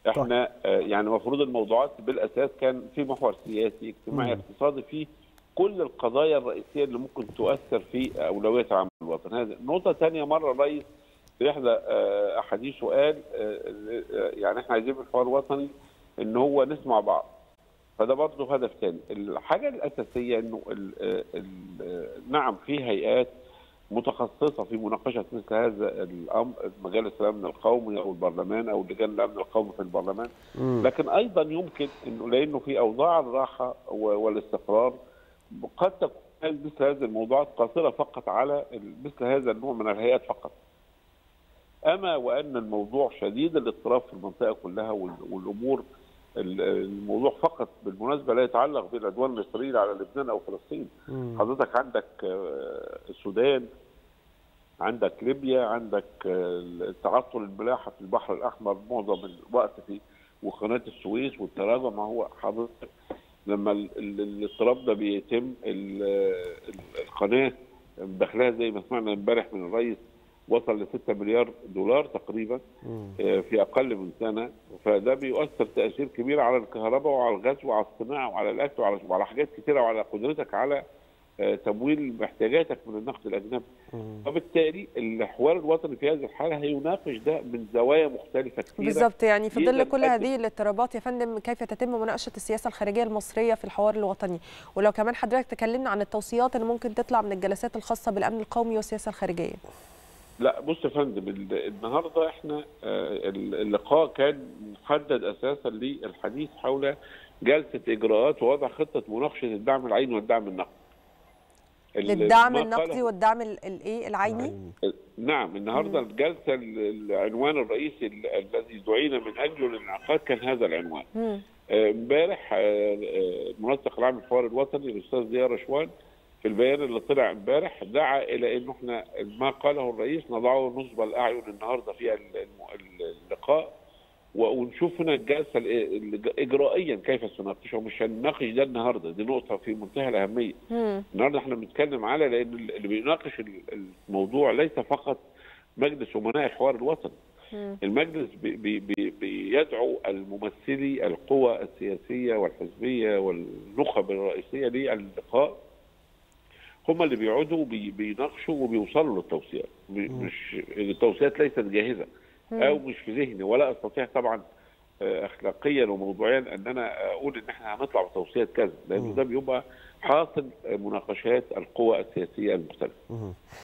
احنا آه، يعني المفروض الموضوعات بالاساس كان في محور سياسي اجتماعي مم. اقتصادي في كل القضايا الرئيسيه اللي ممكن تؤثر في اولويات العمل الوطني هذه نقطه ثانيه مره الرئيس في احدى آه، احاديثه قال آه، آه، يعني احنا عايزين في الحوار الوطني ان هو نسمع بعض فده برضه هدف ثاني الحاجه الاساسيه انه ال ال نعم في هيئات متخصصه في مناقشه مثل هذا الامر مجالس الامن القومي او البرلمان او لجان الامن القومي في البرلمان مم. لكن ايضا يمكن انه لانه في اوضاع الراحه و- والاستقرار قد تكون مثل هذه الموضوعات قاصره فقط على ال- مثل هذا النوع من الهيئات فقط. اما وان الموضوع شديد الاضطراب في المنطقه كلها وال- والامور ال- الموضوع فقط بالمناسبه لا يتعلق بالعدوان الاسرائيلي على لبنان او فلسطين. مم. حضرتك عندك آه، السودان عندك ليبيا عندك آه، تعطل الملاحه في البحر الاحمر معظم الوقت في وقناه السويس والتراجع ما هو حضرتك لما ال- ال- الاضطراب ده بيتم ال- ال- القناه دخلها زي ما سمعنا امبارح من الرئيس وصل ل 6 مليار دولار تقريبا مم. آه، في اقل من سنه فده بيؤثر تاثير كبير على الكهرباء وعلى الغاز وعلى الصناعه وعلى الاكل وعلى وعلى حاجات كثيره وعلى قدرتك على آه، تمويل محتاجاتك من النقد الاجنبي مم. وبالتالي الحوار الوطني في هذه الحاله هيناقش ده من زوايا مختلفه كثيره بالظبط يعني في جداً ظل كل تؤدي- هذه الاضطرابات يا فندم كيف تتم مناقشه السياسه الخارجيه المصريه في الحوار الوطني ولو كمان حضرتك تكلمنا عن التوصيات اللي ممكن تطلع من الجلسات الخاصه بالامن القومي والسياسه الخارجيه لا بص يا فندم ال- النهارده احنا آه، اللقاء كان محدد اساسا للحديث حول جلسه اجراءات ووضع خطه مناقشه الدعم العيني والدعم النقدي. ال- للدعم ما النقدي قاله- والدعم ال- الايه العيني عيني. نعم النهارده الجلسه ال- العنوان الرئيسي ال- الذي دعينا من اجله للانعقاد كان هذا العنوان. مم. آه، امبارح آه، آه، المنسق العام للحوار الوطني الاستاذ ضياء رشوان في البيان اللي طلع امبارح دعا الى انه احنا ما قاله الرئيس نضعه نصب الاعين النهارده في ال- الم- اللقاء و- ونشوف هنا الجلسه ال- ال- اجرائيا كيف سنناقشه مش هنناقش ده النهارده دي نقطه في منتهى الاهميه مم. النهارده احنا بنتكلم على لان اللي بيناقش ال- الموضوع ليس فقط مجلس امناء الحوار الوطني مم. المجلس بي بي بي بيدعو الممثلي القوى السياسيه والحزبيه والنخب الرئيسيه للقاء هم اللي بيقعدوا بي بيناقشوا وبيوصلوا للتوصيات م- مش التوصيات ليست جاهزه او مش في ذهني ولا استطيع طبعا آه، اخلاقيا وموضوعيا ان انا اقول ان احنا هنطلع بتوصيات كذا لانه ده بيبقى حاصل آه، مناقشات القوى السياسيه المختلفه مم.